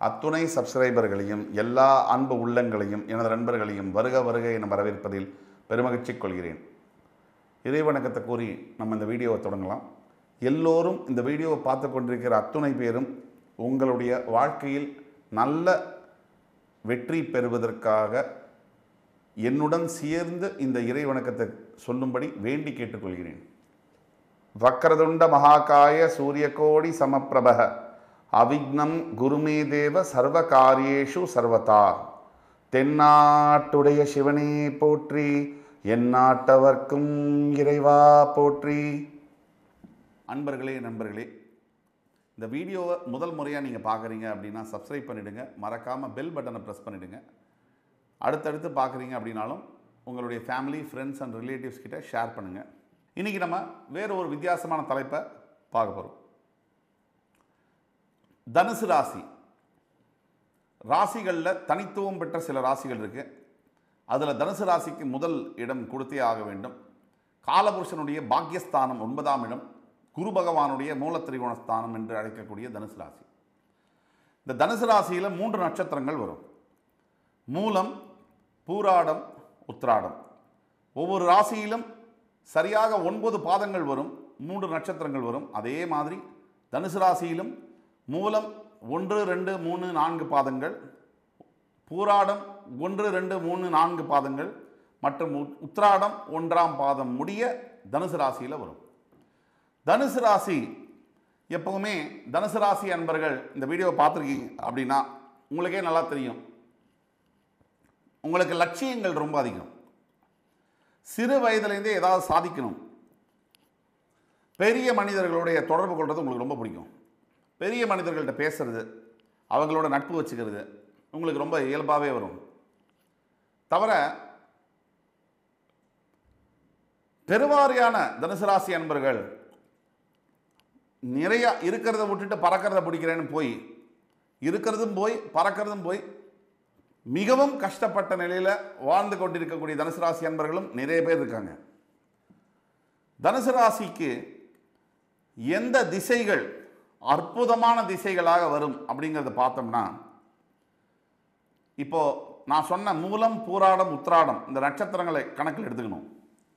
அத்துணை சப்ஸ்கிரைபர்களையும் எல்லா அன்பு உள்ளங்களையும் எனது நண்பர்களையும் வருக வருக என வரவேற்பதில் பெருமகிழ்ச்சி கொள்கிறேன் இறைவணக்கத்தை கூறி நம்ம இந்த வீடியோவை தொடங்கலாம் எல்லோரும் இந்த வீடியோவை பார்த்து கொண்டிருக்கிற அத்துணை பேரும் உங்களுடைய வாழ்க்கையில் நல்ல வெற்றி பெறுவதற்காக என்னுடன் சேர்ந்து இந்த இறை வணக்கத்தை சொல்லும்படி வேண்டி கேட்டுக்கொள்கிறேன் வக்ரதுண்ட மகாகாய சூரியகோடி சமப்பிரபக அவிக்னம் குருமே தேவ சர்வ காரியேஷு சர்வதா தென்னாட்டுடைய சிவனே போற்றி எந்நாட்டவர்க்கும் இறைவா போற்றி அன்பர்களே நண்பர்களே இந்த வீடியோவை முதல் முறையாக நீங்கள் பார்க்குறீங்க அப்படின்னா சப்ஸ்கிரைப் பண்ணிவிடுங்க மறக்காமல் பெல் பட்டனை ப்ரெஸ் பண்ணிவிடுங்க அடுத்தடுத்து பார்க்குறீங்க அப்படின்னாலும் உங்களுடைய ஃபேமிலி ஃப்ரெண்ட்ஸ் அண்ட் ரிலேட்டிவ்ஸ் கிட்ட ஷேர் பண்ணுங்கள் இன்றைக்கி நம்ம வேறு ஒரு வித்தியாசமான தலைப்பை பார்க்க போகிறோம் தனுசு ராசி ராசிகளில் தனித்துவம் பெற்ற சில ராசிகள் இருக்குது அதில் தனுசு ராசிக்கு முதல் இடம் கொடுத்தே ஆக வேண்டும் காலபுருஷனுடைய பாக்கியஸ்தானம் ஒன்பதாம் இடம் குரு பகவானுடைய மூலத்திரிகோணஸ்தானம் என்று அழைக்கக்கூடிய தனுசு ராசி இந்த தனுசு ராசியில் மூன்று நட்சத்திரங்கள் வரும் மூலம் பூராடம் உத்ராடம் ஒவ்வொரு ராசியிலும் சரியாக ஒன்பது பாதங்கள் வரும் மூன்று நட்சத்திரங்கள் வரும் அதே மாதிரி தனுசு ராசியிலும் மூலம் ஒன்று ரெண்டு மூணு நான்கு பாதங்கள் பூராடம் ஒன்று ரெண்டு மூணு நான்கு பாதங்கள் மற்றும் உத்- உத்ராடம் ஒன்றாம் பாதம் முடிய தனுசு ராசியில் வரும் தனுசு ராசி எப்பவுமே தனுசு ராசி அன்பர்கள் இந்த வீடியோவை பார்த்துருக்கீங்க அப்படின்னா உங்களுக்கே நல்லா தெரியும் உங்களுக்கு லட்சியங்கள் ரொம்ப அதிகம் சிறு வயதுலேருந்தே ஏதாவது சாதிக்கணும் பெரிய மனிதர்களுடைய தொடர்பு கொள்வது உங்களுக்கு ரொம்ப பிடிக்கும் பெரிய மனிதர்கள்ட்ட பேசுறது அவங்களோட நட்பு வச்சுக்கிறது உங்களுக்கு ரொம்ப இயல்பாகவே வரும் தவிர பெருவாரியான தனுசு ராசி அன்பர்கள் நிறைய இருக்கிறத விட்டுட்டு பறக்கிறத பிடிக்கிறேன்னு போய் இருக்கிறதும் போய் பறக்கிறதும் போய் மிகவும் கஷ்டப்பட்ட நிலையில் வாழ்ந்து கொண்டிருக்கக்கூடிய தனுசு ராசி அன்பர்களும் நிறைய பேர் இருக்காங்க தனுசு ராசிக்கு எந்த திசைகள் அற்புதமான திசைகளாக வரும் அப்படிங்கிறத பார்த்தோம்னா இப்போ நான் சொன்ன மூலம் பூராடம் உத்ராடம் இந்த நட்சத்திரங்களை கணக்கில் எடுத்துக்கணும்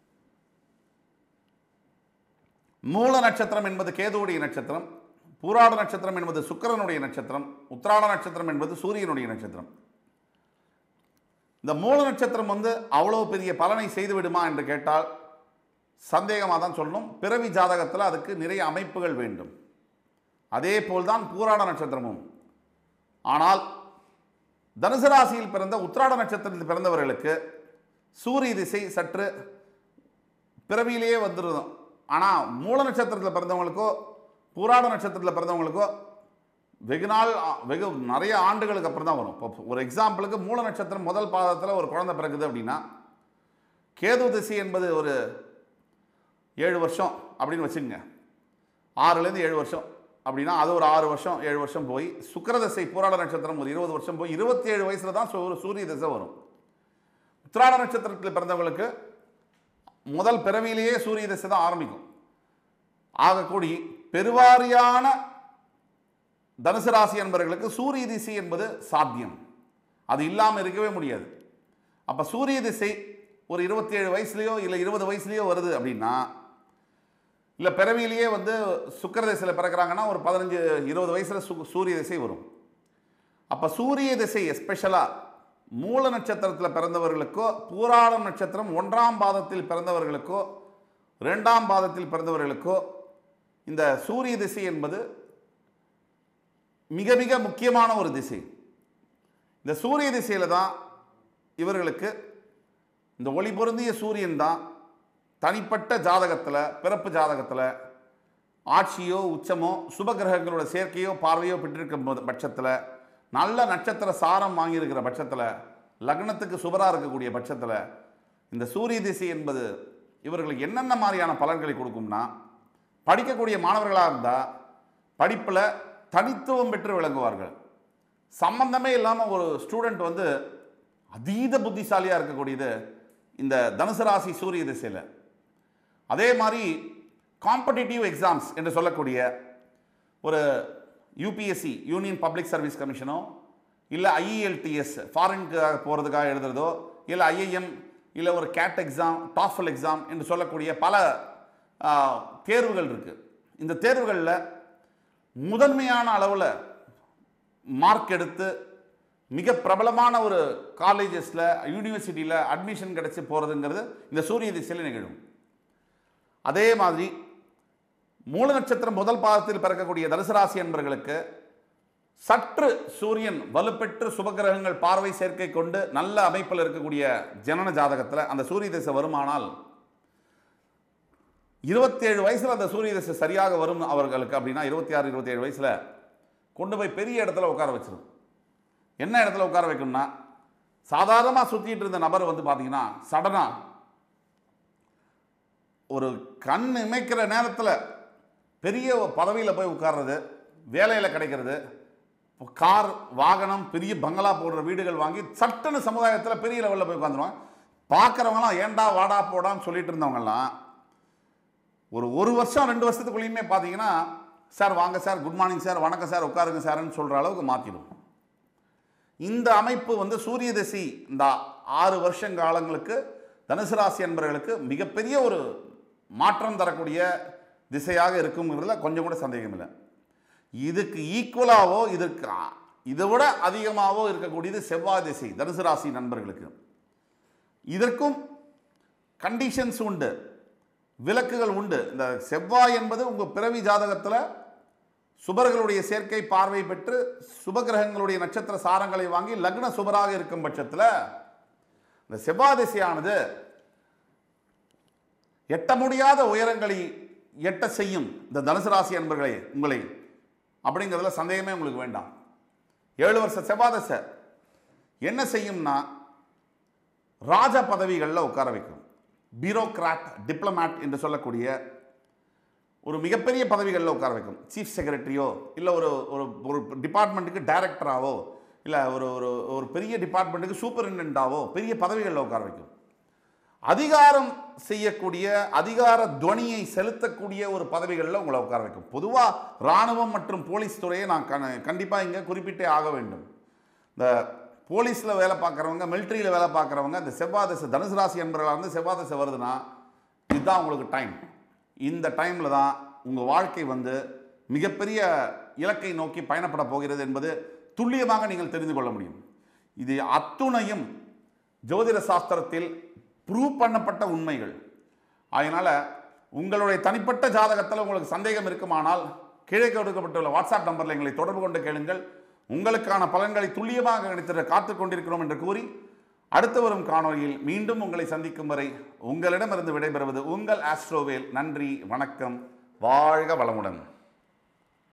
மூல நட்சத்திரம் என்பது கேதுவுடைய நட்சத்திரம் பூராட நட்சத்திரம் என்பது சுக்கிரனுடைய நட்சத்திரம் உத்ராட நட்சத்திரம் என்பது சூரியனுடைய நட்சத்திரம் இந்த மூல நட்சத்திரம் வந்து அவ்வளோ பெரிய பலனை செய்து விடுமா என்று கேட்டால் சந்தேகமாக தான் சொல்லணும் பிறவி ஜாதகத்தில் அதுக்கு நிறைய அமைப்புகள் வேண்டும் அதே போல்தான் பூராட நட்சத்திரமும் ஆனால் தனுசு ராசியில் பிறந்த உத்ராட நட்சத்திரத்தில் பிறந்தவர்களுக்கு சூரிய திசை சற்று பிறவியிலேயே வந்துடும் ஆனால் மூல நட்சத்திரத்தில் பிறந்தவங்களுக்கோ பூராட நட்சத்திரத்தில் பிறந்தவங்களுக்கோ வெகு நாள் ஆ- வெகு நிறைய ஆண்டுகளுக்கு அப்புறம் தான் வரும் இப்போ ஒரு எக்ஸாம்பிளுக்கு மூல நட்சத்திரம் முதல் பாதத்தில் ஒரு குழந்தை பிறகுது அப்படின்னா கேது திசை என்பது ஒரு ஏழு வருஷம் அப்படின்னு வச்சுக்கோங்க ஆறுலேருந்து ஏழு வருஷம் அப்படின்னா அது ஒரு ஆறு வருஷம் ஏழு வருஷம் போய் சுக்கிரதசை பூராட நட்சத்திரம் ஒரு இருபது வருஷம் போய் இருபத்தி ஏழு வயசில் தான் சூ- சூரிய திசை வரும் உத்திராட நட்சத்திரத்தில் பிறந்தவங்களுக்கு முதல் பிறவியிலேயே சூரிய திசை தான் ஆரம்பிக்கும் ஆகக்கூடி பெருவாரியான தனுசு ராசி என்பவர்களுக்கு சூரிய திசை என்பது சாத்தியம் அது இல்லாமல் இருக்கவே முடியாது அப்போ சூரிய திசை ஒரு இருபத்தி ஏழு வயசுலேயோ இல்லை இருபது வயசுலேயோ வருது அப்படின்னா இல்லை பிறவியிலேயே வந்து சுக்கிர திசையில் பிறக்கிறாங்கன்னா ஒரு பதினஞ்சு இருபது வயசில் சு சூரிய திசை வரும் அப்போ சூரிய திசை எஸ்பெஷலாக மூல நட்சத்திரத்தில் பிறந்தவர்களுக்கோ பூராடம் நட்சத்திரம் ஒன்றாம் பாதத்தில் பிறந்தவர்களுக்கோ ரெண்டாம் பாதத்தில் பிறந்தவர்களுக்கோ இந்த சூரிய திசை என்பது மிக மிக முக்கியமான ஒரு திசை இந்த சூரிய திசையில் தான் இவர்களுக்கு இந்த ஒளி பொருந்திய சூரியன் தான் தனிப்பட்ட ஜாதகத்தில் பிறப்பு ஜாதகத்தில் ஆட்சியோ உச்சமோ சுபகிரகங்களோட சேர்க்கையோ பார்வையோ பெற்றிருக்கும் போது பட்சத்தில் நல்ல நட்சத்திர சாரம் வாங்கியிருக்கிற பட்சத்தில் லக்னத்துக்கு சுபராக இருக்கக்கூடிய பட்சத்தில் இந்த சூரிய திசை என்பது இவர்களுக்கு என்னென்ன மாதிரியான பலன்களை கொடுக்கும்னா படிக்கக்கூடிய மாணவர்களாக இருந்தால் படிப்பில் தனித்துவம் பெற்று விளங்குவார்கள் சம்பந்தமே இல்லாமல் ஒரு ஸ்டூடெண்ட் வந்து அதீத புத்திசாலியாக இருக்கக்கூடியது இந்த தனுசு ராசி சூரிய திசையில் அதே மாதிரி காம்படிட்டிவ் எக்ஸாம்ஸ் என்று சொல்லக்கூடிய ஒரு யூபிஎஸ்சி யூனியன் பப்ளிக் சர்வீஸ் கமிஷனோ இல்லை ஐஇஎல்டிஎஸ் ஃபாரினுக்கு போகிறதுக்காக எழுதுறதோ இல்லை ஐஐஎம் இல்லை ஒரு கேட் எக்ஸாம் டாஃபல் எக்ஸாம் என்று சொல்லக்கூடிய பல ஆ, தேர்வுகள் இருக்குது இந்த தேர்வுகளில் முதன்மையான அளவில் மார்க் எடுத்து மிக பிரபலமான ஒரு காலேஜஸில் யூனிவர்சிட்டியில் அட்மிஷன் கிடச்சி போகிறதுங்கிறது இந்த சூரிய திசையில் நிகழும் அதே மாதிரி மூல நட்சத்திரம் முதல் பாதத்தில் பிறக்கக்கூடிய தனுசு ராசி என்பவர்களுக்கு சற்று சூரியன் வலுப்பெற்று சுபகிரகங்கள் பார்வை சேர்க்கை கொண்டு நல்ல அமைப்பில் இருக்கக்கூடிய ஜனன ஜாதகத்தில் அந்த சூரிய திசை வருமானால் இருபத்தேழு வயசில் அந்த சூரிய திசை சரியாக வரும் அவர்களுக்கு அப்படின்னா இருபத்தி ஆறு இருபத்தேழு வயசில் கொண்டு போய் பெரிய இடத்துல உட்கார வச்சிரும் என்ன இடத்துல உட்கார வைக்கணும்னா சாதாரணமாக சுற்றிட்டு இருந்த நபர் வந்து பார்த்தீங்கன்னா சடனாக ஒரு கண் இமைக்கிற நேரத்தில் பெரிய பதவியில் போய் உட்கார்றது வேலையில் கிடைக்கிறது கார் வாகனம் பெரிய பங்களா போடுற வீடுகள் வாங்கி சட்டுன்னு சமுதாயத்தில் பெரிய லெவலில் போய் உட்காந்துருவாங்க பார்க்குறவங்களாம் ஏன்டா வாடா போடான்னு சொல்லிட்டு இருந்தவங்கலாம் ஒரு ஒரு வருஷம் ரெண்டு வருஷத்துக்குள்ளேயுமே பார்த்தீங்கன்னா சார் வாங்க சார் குட் மார்னிங் சார் வணக்கம் சார் உட்காருங்க சார்னு சொல்கிற அளவுக்கு மாற்றிடும் இந்த அமைப்பு வந்து சூரிய திசை இந்த ஆறு வருஷ காலங்களுக்கு தனுசு ராசி என்பவர்களுக்கு மிகப்பெரிய ஒரு மாற்றம் தரக்கூடிய திசையாக இருக்குங்கிறதுல கொஞ்சம் கூட சந்தேகம் இல்லை இதுக்கு ஈக்குவலாவோ இதற்கு அ- இதை விட அதிகமாகவோ இருக்கக்கூடியது செவ்வாய் திசை தனுசு ராசி நண்பர்களுக்கு இதற்கும் கண்டிஷன்ஸ் உண்டு விலக்குகள் உண்டு இந்த செவ்வாய் என்பது உங்கள் பிறவி ஜாதகத்தில் சுபர்களுடைய சேர்க்கை பார்வை பெற்று சுபகிரகங்களுடைய நட்சத்திர சாரங்களை வாங்கி லக்ன சுபராக இருக்கும் பட்சத்தில் இந்த செவ்வாய் திசையானது எட்ட முடியாத உயரங்களை எட்ட செய்யும் இந்த தனுசு ராசி அன்பர்களே உங்களை அப்படிங்கிறதுல சந்தேகமே உங்களுக்கு வேண்டாம் ஏழு வருஷ செவ்வாய் திசை என்ன செய்யும்னா ராஜ பதவிகளில் உட்கார வைக்கும் பியூரோக்ராட் டிப்ளமேட் என்று சொல்லக்கூடிய ஒரு மிகப்பெரிய பதவிகளில் உட்கார வைக்கும் சீஃப் செக்ரட்டரியோ இல்லை ஒரு ஒரு ஒரு டிபார்ட்மெண்ட்டுக்கு டைரக்டராவோ இல்லை ஒரு ஒரு ஒரு பெரிய டிபார்ட்மெண்ட்டுக்கு சூப்பரிண்டென்டாவோ பெரிய பதவிகளில் உட்கார வைக்கும் அதிகாரம் செய்யக்கூடிய அதிகார துவனியை செலுத்தக்கூடிய ஒரு பதவிகளில் உங்களை உட்கார வைக்கும் பொதுவாக இராணுவம் மற்றும் போலீஸ் துறையை நான் கண்டிப்பாக இங்கே குறிப்பிட்டே ஆக வேண்டும் இந்த போலீஸில் வேலை பார்க்குறவங்க மிலிட்ரியில் வேலை பார்க்குறவங்க இந்த செவ்வாய் திசை தனுசு ராசி என்பவர்களாக இருந்து செவ்வாய் திசை வருதுன்னா இதுதான் உங்களுக்கு டைம் இந்த டைமில் தான் உங்கள் வாழ்க்கை வந்து மிகப்பெரிய இலக்கை நோக்கி பயணப்பட போகிறது என்பது துல்லியமாக நீங்கள் தெரிந்து கொள்ள முடியும் இது அத்துணையும் ஜோதிட சாஸ்திரத்தில் ப்ரூவ் பண்ணப்பட்ட உண்மைகள் அதனால் உங்களுடைய தனிப்பட்ட ஜாதகத்தில் உங்களுக்கு சந்தேகம் இருக்குமானால் கீழே கொடுக்கப்பட்டுள்ள வாட்ஸ்அப் நம்பரில் எங்களை தொடர்பு கொண்டு கேளுங்கள் உங்களுக்கான பலன்களை துல்லியமாக கணித்திட காத்துக் கொண்டிருக்கிறோம் என்று கூறி அடுத்து வரும் காணொளியில் மீண்டும் உங்களை சந்திக்கும் வரை உங்களிடமிருந்து விடைபெறுவது உங்கள் ஆஸ்ட்ரோவேல் நன்றி வணக்கம் வாழ்க வளமுடன்